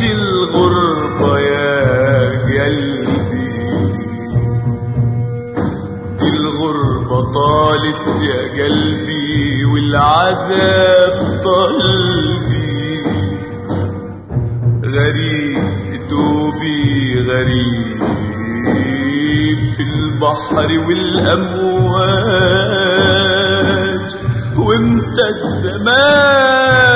الغربة يا قلبي دي الغربة طالت يا قلبي والعذاب طلبي غريب في توبي غريب في البحر والأمواج وامتى الزمان